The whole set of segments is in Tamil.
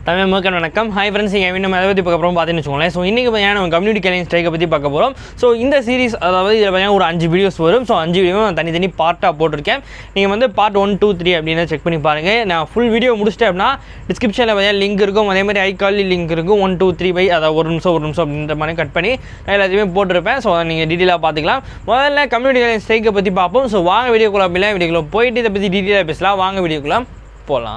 தமிழ் மக்கள் வணக்கம் ஹாய் ஃப்ரெண்ட்ஸ் இங்கே நம்ம எதை பற்றி பார்க்க போகிறோம் பார்த்தீங்கன்னு வச்சுக்கோங்களேன் ஸோ இன்றைக்கி பார்த்தீங்கன்னா நம்ம கம்யூனிட்டி கேலிங் ஸ்ட்ரைக்கை பற்றி பார்க்க போகிறோம் ஸோ இந்த சீரிஸ் அதாவது இதில் பார்த்தீங்கன்னா ஒரு அஞ்சு வீடியோஸ் வரும் ஸோ அஞ்சு வீடியோ நான் தனித்தனி பார்ட்டாக போட்டிருக்கேன் நீங்கள் வந்து பார்ட் ஒன் டூ த்ரீ அப்படின்னு செக் பண்ணி பாருங்கள் நான் ஃபுல் வீடியோ முடிச்சிட்டேன் அப்படின்னா டிஸ்கிரிப்ஷனில் பார்த்தீங்கன்னா லிங்க் இருக்கும் அதே மாதிரி ஐகாலி லிங்க் இருக்கும் ஒன் டூ த்ரீ பை அதாவது ஒரு நிமிஷம் ஒரு நிமிஷம் அப்படின்ற மாதிரி கட் பண்ணி நான் எல்லாத்தையுமே போட்டிருப்பேன் ஸோ நீங்கள் டீட்டெயிலாக பார்த்துக்கலாம் முதல்ல கம்யூனிட்டி கேலிங் ஸ்ட்ரைக்கை பற்றி பார்ப்போம் ஸோ வாங்க வீடியோக்குள்ள அப்படிலாம் வீடியோக்குள்ள போயிட்டு இதை பற்றி டீட்டெயிலாக பேசலாம் வாங்க வீடியோக்குள்ள போகலாம்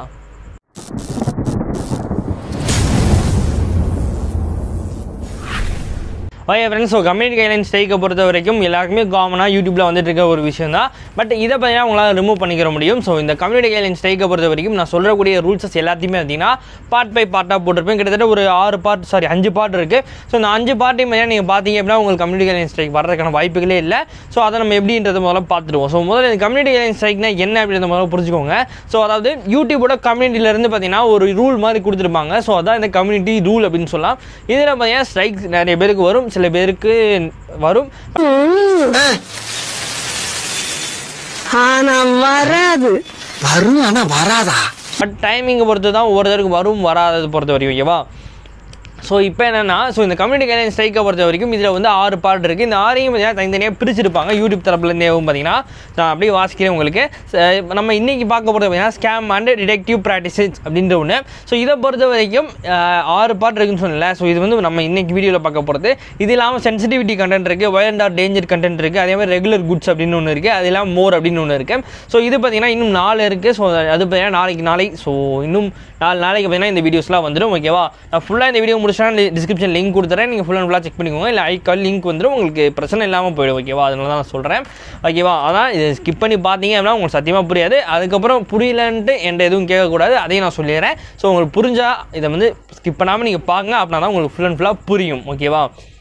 okay friends so community guideline ஸ்ட்ரைக்கை பொறுத்த வரைக்கும் எல்லாருக்குமே காமனாக யூடியூப்பில் வந்துட்டு இருக்க ஒரு விஷயம் தான் பட் இதை பார்த்தீங்கன்னா உங்களால் ரிமூவ் பண்ணிக்கிற முடியும் ஸோ இந்த கம்யூனிட்டி கைட்லைன் ஸ்ட்ரைக்கை பொறுத்த வரைக்கும் நான் சொல்லக்கூடிய ரூல்ஸஸ் எல்லாத்தையுமே பார்த்தீங்கன்னா பார்ட் பை பார்ட்டாக போட்டிருப்பேன் கிட்டத்தட்ட ஒரு ஆறு பார்ட் சாரி அஞ்சு பார்ட் இருக்குது ஸோ இந்த அஞ்சு பார்ட்டையும் பார்த்தீங்கன்னா நீங்கள் பார்த்தீங்க அப்படின்னா உங்களுக்கு கம்யூனிட்டி கைட்லைன் ஸ்ட்ரைக் வர்றதுக்கான வாய்ப்புகளே இல்லை ஸோ அதை நம்ம எப்படின்றத முதல்ல பார்த்துருவோம் ஸோ முதல்ல இந்த கம்யூனிட்டி கைட்லைன் ஸ்ட்ரைக்னா என்ன அப்படின்றத முதல்ல புரிஞ்சுக்கோங்க ஸோ அதாவது யூடியூபோட கம்யூனிட்டியிலேருந்து பார்த்தீங்கன்னா ஒரு ரூல் மாதிரி கொடுத்துருப்பாங்க ஸோ அதான் இந்த கம்யூனிட்டி ரூல் அப்படின்னு சொல்லலாம் இதில் பார்த்தீங்கன்னா ஸ்ட்ரைக் நிறைய பேருக்கு வரும் சில பேருக்கு வரும் ஆனா வராது வரும் ஆனா வராதா பட் டைமிங்கை பொறுத்து தான் ஒவ்வொருத்தருக்கு வரும் வராதது பொறுத்த வரைக்கும் ஓகேவா ஸோ இப்போ என்னென்னா ஸோ இந்த கம்யூனிட்டி கைட்லைன் ஸ்ட்ரைக்கை பொறுத்த வரைக்கும் இதில் வந்து ஆறு பார்ட் இருக்குது இந்த ஆறையும் பார்த்தீங்கன்னா தனித்தனியாக பிரிச்சிருப்பாங்க யூடியூப் தரப்புலேருந்தேவும் பார்த்தீங்கன்னா நான் அப்படியே வாசிக்கிறேன் உங்களுக்கு ச- நம்ம இன்றைக்கி பார்க்க போகிறது பார்த்தீங்கன்னா ஸ்கேம் அண்ட் டிடெக்டிவ் ப்ராக்டிசஸ் அப்படின்ற ஒன்று ஸோ இதை பொறுத்த வரைக்கும் அஹ், ஆறு பார்ட் இருக்குன்னு சொன்னல ஸோ இது வந்து நம்ம இன்னைக்கு வீடியோவில் பார்க்க போகிறது இது இல்லாமல் சென்சிட்டிவிட்டி கண்டென்ட் இருக்குது வயலண்ட் ஆர் டேஞ்சர் கண்டென்ட் இருக்குது அதே மாதிரி ரெகுலர் குட்ஸ் அப்படின்னு ஒன்று இருக்குது அது இல்லாமல் மோர் அப்படின்னு ஒன்று இருக்குது ஸோ இது பார்த்தீங்கன்னா இன்னும் நாலு இருக்குது ஸோ அது பார்த்தீங்கன்னா நாளைக்கு நாளை ஸோ இன்னும் நாலு நாளைக்கு பார்த்தீங்கன்னா இந்த வீடியோஸ்லாம் வந்துடும் ஓகேவா நான் ஃபுல்லாக இந்த வீடியோ முடிச்சா டிஸ்கிரிப்ஷன் லிங்க் கொடுத்துறேன் நீங்கள் ஃபுல் அண்ட் ஃபுல்லாக செக் பண்ணிக்கோங்க இல்லை ஐக்கால் லிங்க் வந்துடும் உங்களுக்கு பிரச்சனை இல்லாமல் போயிடும் ஓகேவா அதனால தான் நான் சொல்கிறேன் ஓகேவா அதான் இது ஸ்கிப் பண்ணி பார்த்தீங்க அப்படின்னா உங்களுக்கு சத்தியமாக புரியாது அதுக்கப்புறம் புரியலன்ட்டு என்கிட்ட எதுவும் கேட்கக்கூடாது அதையும் நான் சொல்லிடுறேன் ஸோ உங்களுக்கு புரிஞ்சா இதை வந்து ஸ்கிப் பண்ணாமல் நீங்கள் பாருங்க அப்படின்னா தான் உங்களுக்கு ஃபுல் அண்ட் ஃபுல்லாக புரியும் ஓகேவா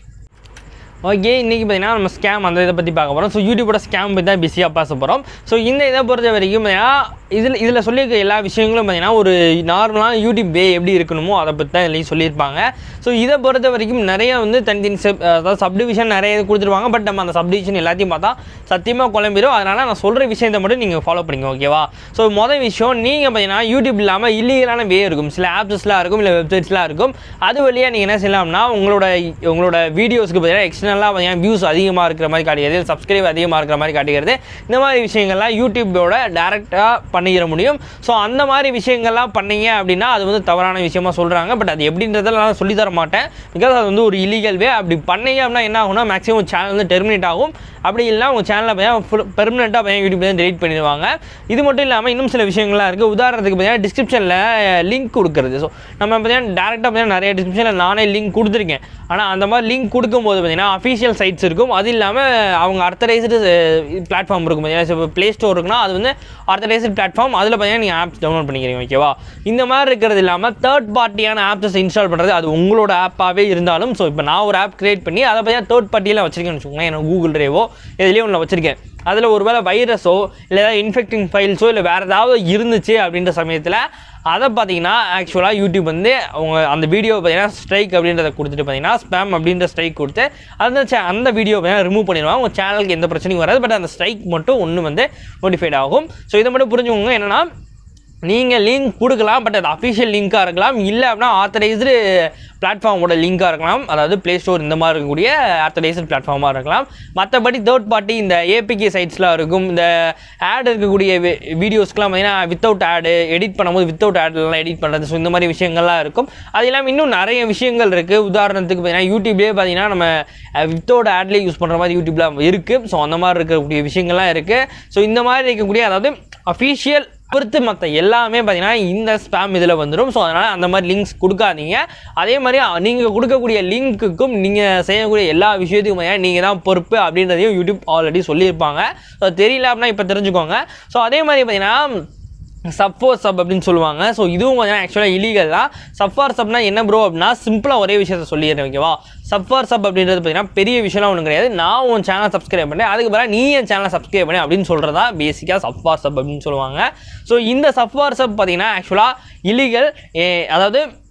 ஓகே இன்றைக்கி பார்த்தீங்கன்னா நம்ம ஸ்கேம் அந்த இதை பற்றி பார்க்க போகிறோம் ஸோ யூடியூபோட ஸ்கேம் பற்றி தான் பிஸியாக பேச போகிறோம் ஸோ இந்த இதை பொறுத்த வரைக்கும் பார்த்தீங்கன்னா இதில் இதில் சொல்லியிருக்க எல்லா விஷயங்களும் பார்த்தீங்கன்னா ஒரு நார்மலான யூடியூப் வே எப்படி இருக்கணுமோ அதை பற்றி தான் இதுலேயும் சொல்லியிருப்பாங்க ஸோ இதை பொறுத்த வரைக்கும் நிறைய வந்து தனித்தனி சப் அதாவது சப்டிவிஷன் நிறைய இது கொடுத்துருவாங்க பட் நம்ம அந்த சப்டிவிஷன் எல்லாத்தையும் பார்த்தா சத்தியமாக குழம்பிடும் அதனால் நான் சொல்கிற விஷயத்தை மட்டும் நீங்கள் ஃபாலோ பண்ணிங்க ஓகேவா ஸோ மொதல் விஷயம் நீங்கள் பார்த்தீங்கன்னா யூடியூப் இல்லாமல் இல்லீகலான வே இருக்கும் சில ஆப்ஸஸ்லாம் இருக்கும் இல்லை வெப்சைட்ஸ்லாம் இருக்கும் அது வழியாக நீங்கள் என்ன செய்யலாம்னா உங்களோட உங்களோட வீடியோஸ்க்கு பார்த்தீங்கன்னா எக்ஸ்டர்னலாக பார்த்தீங்கன்னா வியூஸ் அதிகமாக இருக்கிற மாதிரி காட்டுகிறது சப்ஸ்கிரைப் அதிகமாக இருக்கிற மாதிரி காட்டுகிறது இந்த மாதிரி விஷயங்கள்லாம் யூடியூபோட டேரெக்டாக பண்ணிக்கிற முடியும் ஸோ அந்த மாதிரி விஷயங்கள்லாம் பண்ணீங்க அப்படின்னா அது வந்து தவறான விஷயமா சொல்கிறாங்க பட் அது எப்படின்றதெல்லாம் நான் சொல்லித் தர மாட்டேன் பிகாஸ் அது வந்து ஒரு இல்லீகல் வே அப்படி பண்ணீங்க அப்படின்னா என்ன ஆகும்னா மேக்ஸிமம் சேனல் வந்து டெர்மினேட் ஆகும் அப்படி இல்லைனா உங்கள் சேனலை பார்த்தீங்கன்னா பெர்மனெண்ட்டாக பார்த்தீங்கன்னா யூடியூப்லேருந்து டெலிட் பண்ணிடுவாங்க இது மட்டும் இல்லாமல் இன்னும் சில விஷயங்கள்லாம் இருக்குது உதாரணத்துக்கு பார்த்தீங்கன்னா டிஸ்கிரிப்ஷனில் லிங்க் கொடுக்குறது ஸோ நம்ம பார்த்தீங்கன்னா டேரெக்டாக பார்த்தீங்கன்னா நிறைய டிஸ்கிரிப்ஷனில் நானே லிங்க் கொடுத்துருக்கேன் ஆனால் அந்த மாதிரி லிங்க் கொடுக்கும்போது பார்த்தீங்கன்னா அஃபிஷியல் சைட்ஸ் இருக்கும் அது இல்லாமல் அவங்க அர்த்தரைஸ்டு பிளாட்ஃபார்ம் இருக்கும் பார்த்தீங்கன்னா இப்போ ப்ளே ஸ்டோர் இருக்குன்னா அது வந்து அர்த்தரைஸ்டு பிளாட்ஃபார்ம் அதில் பார்த்தீங்கன்னா நீங்கள் ஆப்ஸ் டவுன்லோட் பண்ணிக்கிறீங்க ஓகேவா இந்த மாதிரி இருக்கிறது இல்லாமல் தேர்ட் பார்ட்டியான ஆப்ஸஸ் இன்ஸ்டால் பண்ணுறது அது உங்களோட ஆப்பாகவே இருந்தாலும் ஸோ இப்போ நான் ஒரு ஆப் கிரியேட் பண்ணி அதை பார்த்தீங்கன்னா தேர்ட் பார்ட்டியில் வச்சிருக்கேன்னு வச்சுக்கோங்களேன் எனக்கு கூகுள் ட்ரைவோ எதுலேயும் ஒன்று வச்சிருக்கேன் அதில் ஒரு வேளை வைரஸோ இல்லை ஏதாவது இன்ஃபெக்டிங் ஃபைல்ஸோ இல்லை வேறு ஏதாவது இருந்துச்சு அப்படின்ற சமயத்தில் அதை பார்த்தீங்கன்னா ஆக்சுவலாக யூடியூப் வந்து அவங்க அந்த வீடியோ பார்த்தீங்கன்னா ஸ்ட்ரைக் அப்படின்றத கொடுத்துட்டு பார்த்தீங்கன்னா ஸ்பேம் அப்படின்ற ஸ்ட்ரைக் கொடுத்து அந்த cha- அந்த வீடியோ பார்த்தீங்கன்னா ரிமூவ் பண்ணிடுவாங்க உங்கள் சேனலுக்கு எந்த பிரச்சனையும் வராது பட் அந்த ஸ்ட்ரைக் மட்டும் ஒன்று வந்து நோட்டிஃபைட் ஆகும் ஸோ இதை மட்டும் புரிஞ்சுக்கோங்க என்னென்னா நீங்கள் லிங்க் கொடுக்கலாம் பட் அது அஃபிஷியல் லிங்காக இருக்கலாம் இல்லை அப்படின்னா ஆத்தரைஸ்டு பிளாட்ஃபார்மோட லிங்காக இருக்கலாம் அதாவது ப்ளே ஸ்டோர் இந்த மாதிரி இருக்கக்கூடிய ஆத்தரைஸ்டு பிளாட்ஃபார்மாக இருக்கலாம் மற்றபடி தேர்ட் பார்ட்டி இந்த ஏபிகே சைட்ஸ்லாம் இருக்கும் இந்த ஆட் இருக்கக்கூடிய வீடியோஸ்க்குலாம் பார்த்தீங்கன்னா வித்தவுட் ஆடு எடிட் பண்ணும்போது வித்தவுட் ஆட்லாம் எடிட் பண்ணுறது ஸோ இந்த மாதிரி விஷயங்கள்லாம் இருக்கும் அது இல்லாமல் இன்னும் நிறைய விஷயங்கள் இருக்குது உதாரணத்துக்கு பார்த்தீங்கன்னா யூடியூப்லேயே பார்த்தீங்கன்னா நம்ம வித்தவுட் ஆட்லேயே யூஸ் பண்ணுற மாதிரி யூடியூப்ல இருக்குது ஸோ அந்த மாதிரி இருக்கக்கூடிய விஷயங்கள்லாம் இருக்குது ஸோ இந்த மாதிரி இருக்கக்கூடிய அதாவது அஃபீஷியல் பொறுத்து மற்ற எல்லாமே பார்த்தீங்கன்னா இந்த ஸ்பேம் இதில் வந்துடும் ஸோ அதனால் அந்த மாதிரி லிங்க்ஸ் கொடுக்காதீங்க அதே மாதிரி நீங்கள் கொடுக்கக்கூடிய லிங்க்குக்கும் நீங்கள் செய்யக்கூடிய எல்லா விஷயத்துக்கும் நீங்கள் தான் பொறுப்பு அப்படின்றதையும் யூடியூப் ஆல்ரெடி சொல்லியிருப்பாங்க ஸோ தெரியல அப்படின்னா இப்போ தெரிஞ்சுக்கோங்க ஸோ அதே மாதிரி பார்த்தீங்கன்னா சப்ஃபோர் சப் அப்படின்னு சொல்லுவாங்க ஸோ இதுவும் பார்த்தீங்கன்னா ஆக்சுவலாக இல்லீகல் தான் சப்ஃபார் சப்னா என்ன ப்ரோ அப்படின்னா சிம்பிளாக ஒரே விஷயத்த சொல்லிடுறேன் ஓகேவா சப்ஃபார் சப் அப்படின்றது பார்த்தீங்கன்னா பெரிய விஷயம்லாம் ஒன்றும் கிடையாது நான் உன் சேனல் சப்ஸ்கிரைப் பண்ணேன் அதுக்கு பிறகு நீ என் சேனலை சப்ஸ்கிரைப் பண்ணி அப்படின்னு சொல்கிறதா பேசிக்காக சப்ஃபார் சப் அப்படின்னு சொல்லுவாங்க ஸோ இந்த சப்ஃபார் சப் பார்த்தீங்கன்னா ஆக்சுவலாக இல்லீகல் அதாவது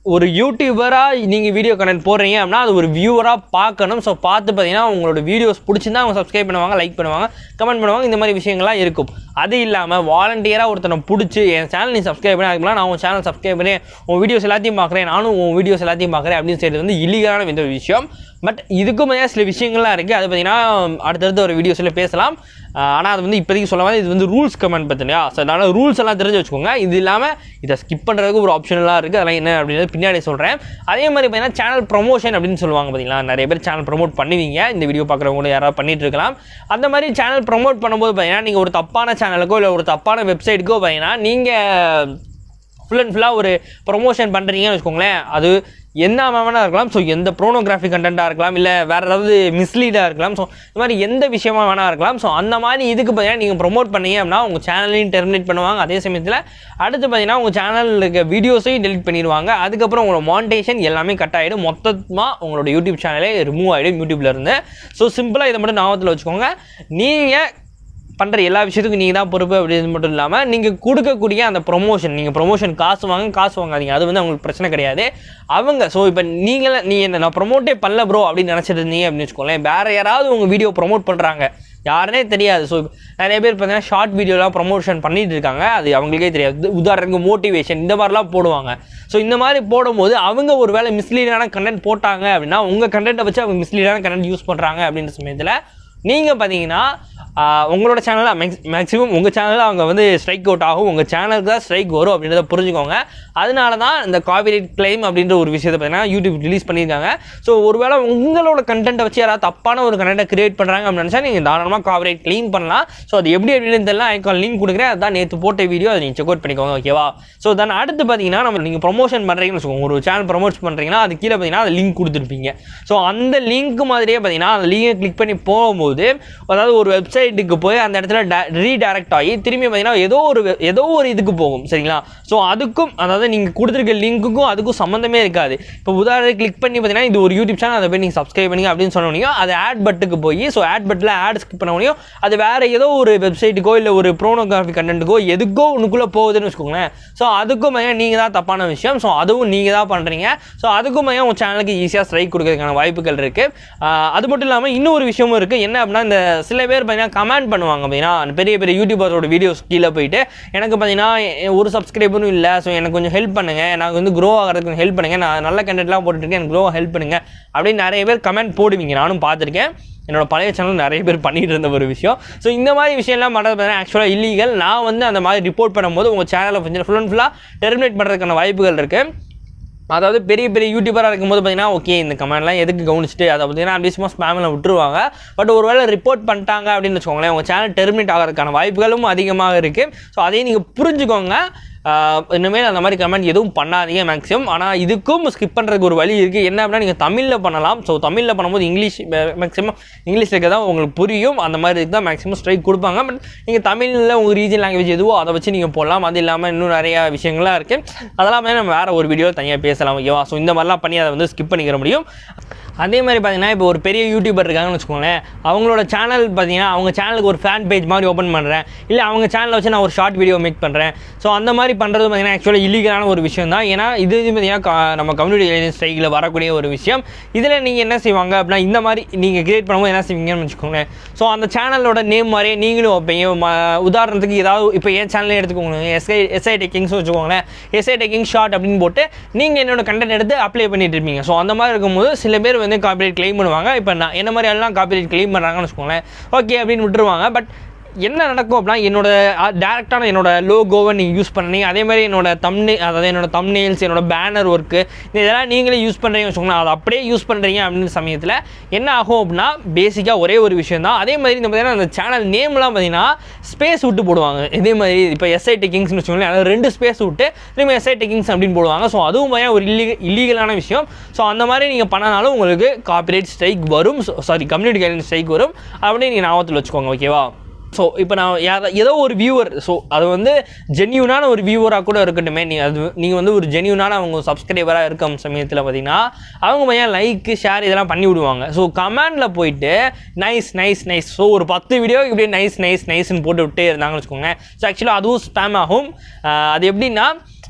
ஒரு யூடியூபராக நீங்கள் வீடியோ கண்டென்ட் போடுறீங்க அப்படின்னா அது ஒரு வியூவராக பார்க்கணும் ஸோ பார்த்து பார்த்தீங்கன்னா உங்களோட வீடியோஸ் பிடிச்சிருந்தா அவங்க சப்ஸ்கிரைப் பண்ணுவாங்க லைக் பண்ணுவாங்க கமெண்ட் பண்ணுவாங்க இந்த மாதிரி விஷயங்கள்லாம் இருக்கும் அது இல்லாமல் வாலண்டியராக ஒருத்தனை பிடிச்சி என் சேனல் நீ சப்ஸ்கிரைப் பண்ணி அதுக்கு நான் உன் சேனல் சப்ஸ்கிரைப் பண்ணி உன் வீடியோஸ் எல்லாத்தையும் பார்க்குறேன் நானும் உன் வீடியோஸ் எல்லாத்தையும் பார்க்குறேன் அப்படின்னு சொல்லிட்டு வந்து இல்லீகலான இந்த விஷயம் பட் இதுக்கும் மேலே சில விஷயங்கள்லாம் இருக்குது அது பார்த்தீங்கன்னா அடுத்தடுத்த ஒரு வீடியோஸில் பேசலாம் ஆனால் அது வந்து இப்போதைக்கு சொல்ல இது வந்து ரூல்ஸ் கமெண்ட் பார்த்தியா ஸோ அதனால் ரூல்ஸ் எல்லாம் தெரிஞ்சு வச்சுக்கோங்க இது இல்லாமல் இதை ஸ்கிப் பண்ணுறதுக்கு ஒரு ஆப்ஷனலாக இருக்குது அதெல்லாம் என்ன அப்படின்றது பின்னாடி சொல்கிறேன் அதே மாதிரி பார்த்தீங்கன்னா சேனல் ப்ரொமோஷன் அப்படின்னு சொல்லுவாங்க பார்த்தீங்களா நிறைய பேர் சேனல் ப்ரொமோட் பண்ணுவீங்க இந்த வீடியோ பார்க்குறவங்க கூட யாராவது பண்ணிட்டு இருக்கலாம் அந்த மாதிரி சேனல் ப்ரொமோட் பண்ணும்போது பார்த்தீங்கன்னா நீங்கள் ஒரு தப்பான சேனலுக்கோ இல்லை ஒரு தப்பான வெப்சைட்டுக்கோ பார்த்தீங்கன்னா நீங்கள் ஃபுல் அண்ட் ஃபுல்லாக ஒரு ப்ரொமோஷன் பண்ணுறீங்கன்னு வச்சுக்கோங்களேன் அது என்ன வேணா இருக்கலாம் ஸோ எந்த ப்ரோனோகிராஃபி கண்டென்ட்டாக இருக்கலாம் இல்லை வேறு ஏதாவது மிஸ்லீடாக இருக்கலாம் ஸோ இந்த மாதிரி எந்த விஷயமா வேணா இருக்கலாம் ஸோ அந்த மாதிரி இதுக்கு பார்த்தீங்கன்னா நீங்கள் ப்ரொமோட் பண்ணீங்க அப்படின்னா உங்கள் சேனலையும் டெர்மினேட் பண்ணுவாங்க அதே சமயத்தில் அடுத்து பார்த்தீங்கன்னா உங்கள் சேனலில் இருக்க வீடியோஸையும் டெலிட் பண்ணிடுவாங்க அதுக்கப்புறம் உங்களோட மானிட்டேஷன் எல்லாமே கட் ஆகிடும் மொத்தமாக உங்களோட யூடியூப் சேனலே ரிமூவ் ஆகிடும் யூடியூப்ல இருந்து ஸோ சிம்பிளாக இதை மட்டும் ஞாபகத்தில் வச்சுக்கோங்க நீங்கள் பண்ணுற எல்லா விஷயத்துக்கும் நீங்கள் தான் பொறுப்பு அப்படின்னு மட்டும் இல்லாமல் நீங்கள் கொடுக்கக்கூடிய அந்த ப்ரொமோஷன் நீங்கள் ப்ரொமோஷன் காசு வாங்க காசு வாங்காதீங்க அது வந்து அவங்களுக்கு பிரச்சனை கிடையாது அவங்க ஸோ இப்போ நீங்களே நீ என்ன நான் ப்ரொமோட்டே பண்ணல ப்ரோ அப்படின்னு நினச்சிட்டு இருந்தீங்க அப்படின்னு வச்சுக்கோங்களேன் வேறு யாராவது உங்கள் வீடியோ ப்ரொமோட் பண்ணுறாங்க யாருனே தெரியாது ஸோ நிறைய பேர் பார்த்தீங்கன்னா ஷார்ட் வீடியோலாம் ப்ரொமோஷன் பண்ணிட்டு இருக்காங்க அது அவங்களுக்கே தெரியாது உதாரணத்துக்கு மோட்டிவேஷன் இந்த மாதிரிலாம் போடுவாங்க ஸோ இந்த மாதிரி போடும்போது அவங்க ஒரு வேளை மிஸ்லீடான கண்டென்ட் போட்டாங்க அப்படின்னா உங்கள் கண்டென்ட்டை வச்சு அவங்க மிஸ்லீடான கண்டென்ட் யூஸ் பண்ணுறாங்க அப்படின்ற சமயத்தில் நீங்கள் பார்த்தீங்கன்னா ஆஹ், உங்களோட சேனலில் மேக்ஸ் மேக்ஸிமம் உங்கள் சேனலில் அவங்க வந்து ஸ்ட்ரைக் அவுட் ஆகும் உங்கள் சேனலுக்கு தான் ஸ்ட்ரைக் வரும் அப்படின்றத புரிஞ்சுக்கோங்க அதனால தான் இந்த காபிரைட் கிளைம் அப்படின்ற ஒரு விஷயத்தை பார்த்தீங்கன்னா யூடியூப் ரிலீஸ் பண்ணியிருக்காங்க ஸோ ஒருவேளை உங்களோட கண்டென்ட்டை வச்சு யாராவது தப்பான ஒரு கண்டென்ட்டை கிரியேட் பண்ணுறாங்க அப்படின்னு நினச்சா நீங்கள் தாராளமாக காபிரைட் கிளைம் பண்ணலாம் ஸோ அது எப்படி அப்படின்னு தெரியல ஐக்கான் லிங்க் கொடுக்குறேன் அதான் நேற்று போட்ட வீடியோ அதை நீங்கள் செக் அவுட் பண்ணிக்கோங்க ஓகேவா ஸோ தென் அடுத்து பார்த்தீங்கன்னா நம்ம நீங்கள் ப்ரொமோஷன் பண்ணுறீங்கன்னு வச்சுக்கோங்க ஒரு சேனல் ப்ரொமோட் பண்ணுறீங்கன்னா அது கீழே பார்த்தீங்கன்னா அது லிங்க் கொடுத்துருப்பீங்க ஸோ அந்த லிங்க் மாதிரியே பார்த்தீங்கன்னா அந்த லிங்கை கிளிக் பண்ணி போகும்போது அதாவது ஒரு வெப்சைட்டுக்கு போய் அந்த இடத்துல ரீடைரக்ட் ஆகி திரும்பி பார்த்தீங்கன்னா ஏதோ ஒரு வெ- ஏதோ ஒரு இதுக்கு போகும் சரிங்களா ஸோ அதுக்கும் அதாவது நீங்கள் கொடுத்துருக்க லிங்க்குக்கும் அதுக்கும் சம்மந்தமே இருக்காது இப்போ உதாரணத்துக்கு கிளிக் பண்ணி பார்த்தீங்கன்னா இது ஒரு யூடியூப் சேனல் அதை போய் நீங்கள் சப்ஸ்கிரைப் பண்ணி அப்படின்னு சொன்னோடனே அது ஆட் பட்டுக்கு போய் ஸோ ஆட் பட்டில் ஆட் ஸ்கிப் பண்ண முடியும் அது வேறு ஏதோ ஒரு வெப்சைட்டுக்கோ இல்லை ஒரு ப்ரோனோகிராஃபி கண்டென்ட்டுக்கோ எதுக்கோ உனக்குள்ளே போகுதுன்னு வச்சுக்கோங்களேன் ஸோ அதுக்கும் பார்த்தீங்கன்னா நீங்கள் தான் தப்பான விஷயம் ஸோ அதுவும் நீங்கள் தான் பண்ணுறீங்க ஸோ அதுக்கும் பார்த்தீங்கன்னா உங்கள் சேனலுக்கு ஈஸியாக ஸ்ட்ரைக் கொடுக்கறதுக்கான வாய்ப்புகள் இருக்குது அது மட்டும் இல்லாமல் இன்னொரு விஷயமும் இருக்குது என்ன அப்படின்னா இந்த சில பேர் பார்த்தீங்கன்னா கமெண்ட் பண்ணுவாங்க அப்படின்னா அந்த பெரிய பெரிய யூடியூபரோட வீடியோஸ் கீழே போயிட்டு எனக்கு பார்த்தீங்கன்னா எ- ஒரு சப்ஸ்கிரைபரும் இல்லை ஸோ எனக்கு கொஞ்சம் ஹெல்ப் பண்ணுங்கள் எனக்கு வந்து க்ரோ ஆகிறதுக்கு கொஞ்சம் ஹெல்ப் பண்ணுங்கள் நான் நல்ல கண்டென்ட்லாம் போட்டுருக்கேன் எனக்கு க்ரோ ஹெல்ப் பண்ணுங்கள் அப்படின்னு நிறைய பேர் கமெண்ட் போடுவீங்க நானும் பார்த்துருக்கேன் என்னோட பழைய சேனல் நிறைய பேர் பண்ணிட்டு இருந்த ஒரு விஷயம் ஸோ இந்த மாதிரி விஷயம்லாம் பண்ணுறது பார்த்தீங்கன்னா ஆக்சுவலாக இல்லீகல் நான் வந்து அந்த மாதிரி ரிப்போர்ட் பண்ணும்போது உங்கள் சேனலை கொஞ்சம் ஃபுல் அண்ட் ஃபுல்லாக டெர்மினேட் பண்ணுறதுக்கான வாய்ப்புகள் இருக்குது அதாவது பெரிய பெரிய யூடியூபராக இருக்கும்போது பார்த்தீங்கன்னா ஓகே இந்த கமெண்ட்லாம் எதுக்கு கவனிச்சுட்டு அதை பார்த்தீங்கன்னா அப்படி சும்மா ஸ்பேமில் விட்டுருவாங்க பட் ஒருவேளை ரிப்போர்ட் பண்ணிட்டாங்க அப்படின்னு வச்சுக்கோங்களேன் உங்கள் சேனல் டெர்மினேட் ஆகிறதுக்கான வாய்ப்புகளும் அதிகமாக இருக்குது ஸோ அதையும் நீங்கள் புரிஞ்சுக்கோங்க ஆஹ் இனிமேல் அந்த மாதிரி கமெண்ட் எதுவும் பண்ணாதீங்க மேக்ஸிமம் ஆனால் இதுக்கும் ஸ்கிப் பண்ணுறதுக்கு ஒரு வழி இருக்குது என்ன அப்படின்னா நீங்கள் தமிழில் பண்ணலாம் ஸோ தமிழில் பண்ணும்போது இங்கிலீஷ் மேக்ஸிமம் இங்கிலீஷ் இருக்க தான் உங்களுக்கு புரியும் அந்த மாதிரி இதுக்கு தான் மேக்ஸிமம் ஸ்ட்ரைக் கொடுப்பாங்க பட் நீங்கள் தமிழில் உங்கள் ரீஜன் லாங்குவேஜ் எதுவோ அதை வச்சு நீங்கள் போடலாம் அது இல்லாமல் இன்னும் நிறையா விஷயங்கள்லாம் இருக்குது அதெல்லாம் வந்து நம்ம வேறு ஒரு வீடியோ தனியாக பேசலாம் ஓகேவா ஸோ இந்த மாதிரிலாம் பண்ணி அதை வந்து ஸ்கிப் பண்ணிக்கிற முடியும் அதே மாதிரி பார்த்தீங்கன்னா இப்போ ஒரு பெரிய யூடியூபர் இருக்காங்கன்னு வச்சுக்கோங்களேன் அவங்களோட சேனல் பார்த்தீங்கன்னா அவங்க சேனலுக்கு ஒரு ஃபேன் பேஜ் மாதிரி ஓப்பன் பண்ணுறேன் இல்லை அவங்க சேனலை வச்சு நான் ஒரு ஷார்ட் வீடியோ மேக் பண்ணுறேன் ஸோ அந்த மாதிரி பண்ணுறது பார்த்தீங்கன்னா ஆக்சுவலாக இல்லீகலான ஒரு விஷயம் தான் ஏன்னா இது இது பார்த்தீங்கன்னா க- நம்ம கம்யூனிட்டி ஸ்ட்ரைக்கில் வரக்கூடிய ஒரு விஷயம் இதில் நீங்கள் என்ன செய்வாங்க அப்படின்னா இந்த மாதிரி நீங்கள் கிரியேட் பண்ணும்போது என்ன செய்வீங்கன்னு வச்சுக்கோங்களேன் ஸோ அந்த சேனலோட நேம் மாதிரியே நீங்களும் வைப்பீங்க ம- உதாரணத்துக்கு ஏதாவது இப்போ என் சேனலே எடுத்துக்கோங்க எஸ்ஐ எஸ்ஐ டெக்கிங்ஸ் வச்சுக்கோங்களேன் எஸ்ஐ டெக்கிங் ஷார்ட் அப்படின்னு போட்டு நீங்கள் என்னோட கண்டென்ட் எடுத்து அப்ளை பண்ணிட்டு இருப்பீங்க ஸோ அந்த மாதிரி இருக்கும்போது சில பேர் வந்து காப்பிரைட் கிளைம் பண்ணுவாங்க இப்போ நான் என்ன மாதிரி எல்லாம் காப்பிரைட் கிளைம் பண்ணுறாங்கன்னு வச்சுக்கோங்களேன் ஓகே அப்படின்னு விட்டுருவாங்க பட் என்ன நடக்கும் அப்படின்னா என்னோட டேரெக்டான என்னோட லோகோவை நீங்கள் யூஸ் பண்ணீங்க அதே மாதிரி என்னோட தம்னே அதாவது என்னோட தம்னேல்ஸ் என்னோட பேனர் ஒர்க்கு இதெல்லாம் நீங்களே யூஸ் பண்ணுறீங்கன்னு வச்சுக்கோங்களேன் அதை அப்படியே யூஸ் பண்ணுறீங்க அப்படின்னு சமயத்தில் என்ன ஆகும் அப்படின்னா பேசிக்காக ஒரே ஒரு விஷயம் தான் அதே மாதிரி இந்த பார்த்தீங்கன்னா அந்த சேனல் நேம்லாம் பார்த்தீங்கன்னா ஸ்பேஸ் விட்டு போடுவாங்க இதே மாதிரி இப்போ எஸ்ஐ டெக்கிங்ஸ்னு வச்சுக்கோங்களேன் அதாவது ரெண்டு ஸ்பேஸ் விட்டு திரும்ப எஸ்ஐ டெக்கிங்ஸ் அப்படின்னு போடுவாங்க ஸோ அதுவும் பார்த்தீங்கன்னா ஒரு இல்லீக இல்லீகலான விஷயம் ஸோ அந்த மாதிரி நீங்கள் பண்ணனாலும் உங்களுக்கு காப்பிரைட் ஸ்ட்ரைக் வரும் சாரி கம்யூனிட்டி கைட்லைன் ஸ்ட்ரைக் வரும் அப்படின்னு நீங்கள் ஞாபகத்தில் வச்சுக்கோங்க ஓகேவா ஸோ இப்போ நான் யார ஏதோ ஒரு வியூவர் ஸோ அது வந்து ஜென்யூனான ஒரு வியூவராக கூட இருக்கட்டுமே நீ அது நீங்கள் வந்து ஒரு ஜென்யூனான அவங்க சப்ஸ்கிரைபராக இருக்கும் சமயத்தில் பார்த்தீங்கன்னா அவங்க பையன் லைக் ஷேர் இதெல்லாம் பண்ணி விடுவாங்க ஸோ கமெண்டில் போயிட்டு நைஸ் நைஸ் நைஸ் ஸோ ஒரு பத்து வீடியோ இப்படியே நைஸ் நைஸ் நைஸ்னு போட்டு விட்டே இருந்தாங்கன்னு வச்சுக்கோங்க ஸோ ஆக்சுவலாக அதுவும் ஸ்பேம் ஆகும் ஆஹ் அது எப்படின்னா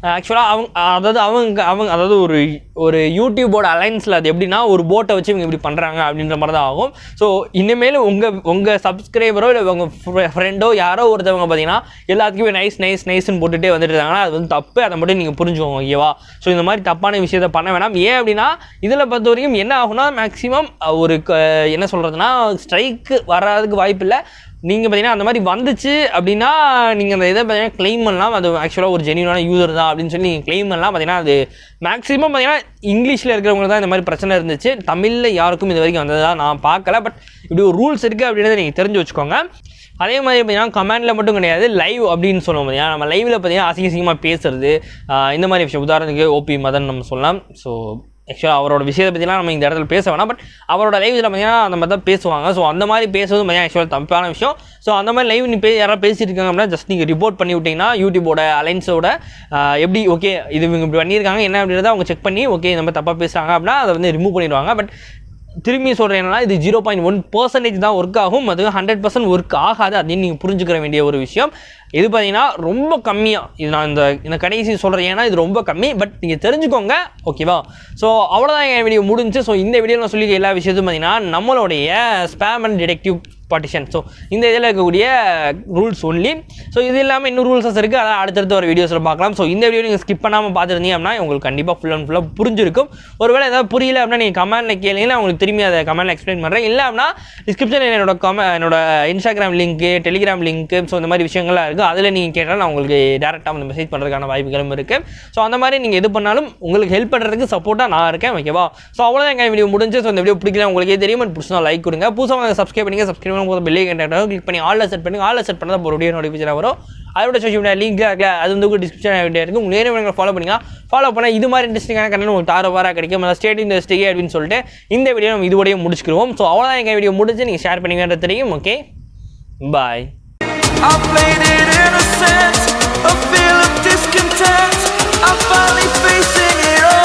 ஆக்சுவலாக அவங்க அதாவது அவங்க அவங்க அதாவது ஒரு ஒரு யூடியூபோட அலைன்ஸில் அது எப்படின்னா ஒரு போட்டை வச்சு இவங்க இப்படி பண்ணுறாங்க அப்படின்ற மாதிரி தான் ஆகும் ஸோ இனிமேல் உங்கள் உங்கள் சப்ஸ்கிரைபரோ இல்லை உங்கள் ஃப்ரெண்டோ யாரோ ஒருத்தவங்க பார்த்தீங்கன்னா எல்லாத்துக்குமே நைஸ் நைஸ் நைஸ்னு போட்டுகிட்டே வந்துட்டு இருக்காங்கன்னா அது வந்து தப்பு அதை மட்டும் நீங்கள் புரிஞ்சுக்கோங்க ஓகேவா ஸோ இந்த மாதிரி தப்பான விஷயத்தை பண்ண வேணாம் ஏன் அப்படின்னா இதில் பொறுத்த வரைக்கும் என்ன ஆகும்னா மேக்ஸிமம் ஒரு க- என்ன சொல்கிறதுனா ஸ்ட்ரைக்கு வராதுக்கு வாய்ப்பு இல்லை நீங்கள் பார்த்தீங்கன்னா அந்த மாதிரி வந்துச்சு அப்படின்னா நீங்கள் அந்த இதை பார்த்தீங்கன்னா க்ளைம் பண்ணலாம் அது ஆக்சுவலாக ஒரு ஜென்யூனான யூசர் தான் அப்படின்னு சொல்லி நீங்கள் க்ளைம் பண்ணலாம் பார்த்தீங்கன்னா அது மேக்ஸிமம் பார்த்தீங்கன்னா இங்கிலீஷில் இருக்கிறவங்க தான் இந்த மாதிரி பிரச்சனை இருந்துச்சு தமிழில் யாருக்கும் இது வரைக்கும் வந்ததா நான் பார்க்கல பட் இப்படி ஒரு ரூல்ஸ் இருக்குது அப்படின்றத நீங்கள் தெரிஞ்சு வச்சுக்கோங்க அதே மாதிரி பார்த்தீங்கன்னா கமெண்டில் மட்டும் கிடையாது லைவ் அப்படின்னு சொல்லுவோம் பார்த்தீங்கன்னா நம்ம லைவில் பார்த்தீங்கன்னா அசிங்க அசிங்கமாக பேசுறது ஆஹ் இந்த மாதிரி விஷயம் உதாரணத்துக்கு ஓபி மதன் நம்ம சொல்லலாம் ஸோ ஆக்சுவலாக அவரோட விஷயத்தை பற்றிலாம் நம்ம இந்த இடத்துல பேச வேணாம் பட் அவரோட லைவ் இதில் பார்த்தீங்கன்னா அந்த மாதிரி தான் பேசுவாங்க ஸோ அந்த மாதிரி பேசுவது பார்த்தீங்கன்னா ஆக்சுவலாக தப்பான விஷயம் ஸோ அந்த மாதிரி லைவ் நீ பே யாராவது பேசிட்டு இருக்காங்க அப்படின்னா ஜஸ்ட் நீங்கள் ரிப்போர்ட் பண்ணி விட்டிங்கன்னா யூடியூபோட அலைன்ஸோட எப்படி ஓகே இது இவங்க இப்படி பண்ணியிருக்காங்க என்ன அப்படின்றத அவங்க செக் பண்ணி ஓகே இந்த மாதிரி தப்பாக பேசுகிறாங்க அப்படின்னா அதை வந்து ரிமூவ் பண்ணிடுவாங்க பட் திரும்பி சொல்கிறேன் என்னன்னா இது ஜீரோ பாயிண்ட் ஒன் பர்சன்டேஜ் தான் ஒர்க் ஆகும் அது ஹண்ட்ரட் பர்சன்ட் ஒர்க் ஆகாது அப்படின்னு நீங்கள் புரிஞ்சுக்கிற வேண்டிய ஒரு விஷயம் இது பார்த்தீங்கன்னா ரொம்ப கம்மியாக இது நான் இந்த இந்த கடைசி சொல்கிறேன் ஏன்னா இது ரொம்ப கம்மி பட் நீங்கள் தெரிஞ்சுக்கோங்க ஓகேவா ஸோ அவ்வளோதான் என் வீடியோ முடிஞ்சு ஸோ இந்த வீடியோ நான் சொல்லி எல்லா விஷயத்தையும் பார்த்தீங்கன்னா நம்மளுடைய spam and detective partition so இந்த இதில் இருக்கக்கூடிய ரூல்ஸ் ஒன்லி ஸோ இது இல்லாமல் இன்னும் ரூல்ஸஸ் இருக்குது அதை அடுத்தடுத்து ஒரு வீடியோஸில் பார்க்கலாம் ஸோ இந்த வீடியோ நீங்கள் ஸ்கிப் பண்ணாமல் பார்த்துருந்தீங்க அப்படின்னா உங்களுக்கு கண்டிப்பாக ஃபுல் அண்ட் ஃபுல்லாக புரிஞ்சிருக்கும் ஒருவேளை ஏதாவது புரியல அப்படின்னா நீங்கள் கமெண்ட்டில் கேளுங்க நான் உங்களுக்கு திரும்பி அதை கமெண்ட்டில் எக்ஸ்பிளைன் பண்ணுறேன் இல்லை அப்படின்னா டிஸ்கிரிப்ஷனில் என்னோட கமெ என்னோட Instagram link Telegram link so இந்த மாதிரி விஷயங்கள்லாம் இருக்குது அதில் நீங்கள் கேட்டால் நான் உங்களுக்கு டேரெக்டாக வந்து மெசேஜ் பண்ணுறதுக்கான வாய்ப்புகளும் இருக்குது ஸோ அந்த மாதிரி நீங்கள் எது பண்ணாலும் உங்களுக்கு ஹெல்ப் பண்ணுறதுக்கு சப்போர்ட்டாக நான் இருக்கேன் ஓகேவா ஸோ அவ்வளோதான் எங்கள் வீடியோ முடிஞ்சு ஸோ இந்த வீடியோ பிடிக்கல உங்களுக்கே தெரியும் பட் பிடிச்சா லைக் கொடுங்க புதுசாக சப்ஸ்கிரைப் பண்ணுங்க சப்ஸ்கிரைப் பண்ணுங்க போது பெல்லை கண்டாக்டாக கிளிக் பண்ணி ஆல்ல செட் பண்ணுங்க ஆல்ல செட் பண்ணால் ஒரு வீடியோ நோட்டிஃபிகேஷன் வரும் அதோட சோஷியல் மீடியா லிங்க் இருக்குல்ல அது வந்து உங்களுக்கு டிஸ்கிரிப்ஷன் வீடியோ இருக்குது உங்களுக்கு நேரம் ஃபாலோ பண்ணிக்கலாம் ஃபாலோ பண்ணால் இது மாதிரி இன்ட்ரெஸ்டிங்கான கண்டென்ட் உங்களுக்கு தார வாரா கிடைக்கும் அதாவது ஸ்டேட் இண்டஸ்ட்ரி அப்படின்னு சொல்லிட்டு இந்த வீடியோ நம்ம இதோடய முடிச்சுக்கிறோம் ஸோ அவ்வளோதான் எங்கள் வீடியோ முடிஞ்சு நீங்கள் ஷேர் பண்ணிங்கன்றது தெரியும் okay bye I played it innocent, a feel of discontent. I'm finally facing it all.